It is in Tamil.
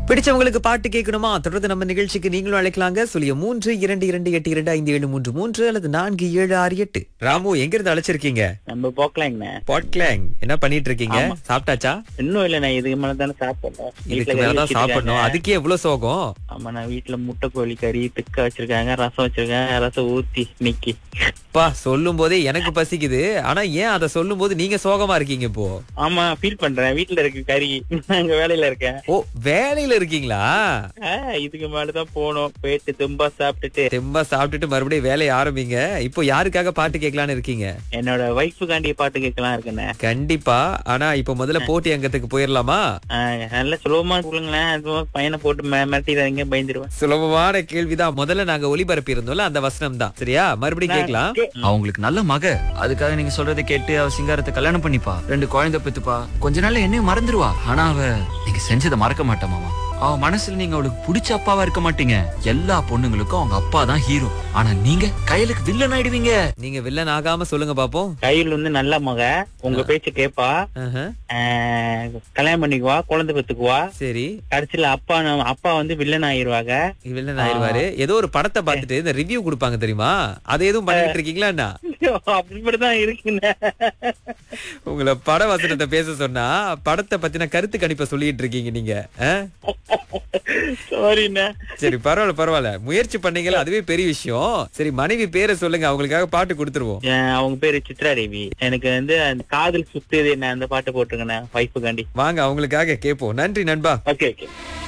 பிடிச்சவங்களுக்கு பாட்டு கேட்கணுமா தொடர்ந்து நம்ம நிகழ்ச்சிக்கு நீங்களும் அழைக்கலாங்க சொல்லிய மூன்று இரண்டு இரண்டு எட்டு இரண்டு ஐந்து ஏழு மூன்று மூன்று அல்லது நான்கு ஏழு ஆறு எட்டு ராமு எங்க இருந்து அழைச்சிருக்கீங்க நம்ம போக்கலாங்கண்ணே பாட்கிளாங் என்ன பண்ணிட்டு இருக்கீங்க சாப்பிட்டாச்சா இன்னும் இல்லண்ணே இதுக்கு மேல தானே சாப்பிடணும் இதுக்கு வீட்டுல கறி மேலதான் சாப்பிடணும் வச்சிருக்காங்க. அதுக்கே எவ்வளவு சோகம் ஆமா நான் வீட்டுல முட்டை கோழி கறி திக்க வச்சிருக்காங்க ரசம் வச்சிருக்காங்க ரசம் ஊத்தி இன்னைக்கு அப்பா சொல்லும் போதே எனக்கு பசிக்குது ஆனா ஏன் அதை சொல்லும் போது நீங்க சோகமா இருக்கீங்க இப்போ ஆமா ஃபீல் பண்றேன் வீட்டுல இருக்கு கறி நாங்க வேலையில இருக்கேன் ஓ வேலையில இருக்கீங்களா ஆ, இதுக்கு மேலதான் போகணும் போயிட்டு தும்பா சாப்பிட்டுட்டு தெம்பா சாப்பிட்டுட்டு மறுபடியும் வேலையை ஆரம்பிங்க இப்போ யாருக்காக பாட்டு கேட்கலான்னு இருக்கீங்க என்னோட ஒய்ஃபுக்காண்டி பாட்டு கேட்கலாம் இருக்குண்ணே கண்டிப்பா ஆனா இப்போ முதல்ல போட்டி அங்கத்துக்கு போயிடலாமா ஆ, நல்ல சுலபமா சொல்லுங்களேன் அதுவும் பையனை போட்டு மிர- மிரட்டிடாதீங்க பயந்துருவேன் சுலபமான கேள்விதான் முதல்ல நாங்க ஒளிபரப்பி இருந்தோம்ல அந்த வசனம் தான் சரியா மறுபடியும் கேட்கலாம் அவங்களுக்கு நல்ல மக அதுக்காக நீங்க சொல்றதை கேட்டு அவ சிங்காரத்தை கல்யாணம் பண்ணிப்பா ரெண்டு குழந்தை பெத்துப்பா கொஞ்ச நாள்ல என்னையும் மறந்துடுவா ஆனா அவ நீங்க செஞ்சதை மறக்க மாட்டா மாமா அவ மனசுல நீங்க அவளுக்கு பிடிச்ச அப்பாவா இருக்க மாட்டீங்க எல்லா பொண்ணுங்களுக்கும் அவங்க அப்பா தான் ஹீரோ ஆனா நீங்க கையலுக்கு வில்லன் ஆயிடுவீங்க நீங்க வில்லன் ஆகாம சொல்லுங்க பாப்போம் கையில் வந்து நல்ல மக உங்க பேச்சு கேப்பா ஆஹா, ஆ, கல்யாணம் பண்ணிக்குவா குழந்தை பெத்துக்குவா சரி கடைசியில அப்பா நம்ம- அப்பா வந்து வில்லன் ஆயிருவாங்க வில்லன் ஆயிருவாரு ஏதோ ஒரு படத்தை பார்த்துட்டு இந்த ரிவ்யூ கொடுப்பாங்க தெரியுமா அதை எதுவும் பண்ணிட்டு இருக்கீங்களா என்ன அப்படிதான் இருக்குண்ணே உங்களை பட வசனத்தை பேச சொன்னா படத்தை பத்தின கருத்து கணிப்பை சொல்லிட்டு இருக்கீங்க நீங்க ஆ? சாரிண்ணே சரி பரவாயில்ல பரவாயில்ல முயற்சி பண்ணீங்களா அதுவே பெரிய விஷயம் சரி மனைவி பேரை சொல்லுங்க அவங்களுக்காக பாட்டு கொடுத்துருவோம் என் அவங்க பேரு சித்ரா தேவி எனக்கு வந்து அந்த காதல் சுத்துது என்ன அந்த பாட்டு போட்டுருங்கண்ணே வைஃபுக்காண்டி வாங்க அவங்களுக்காக கேட்போம் நன்றி நண்பா ஓகே ஓகே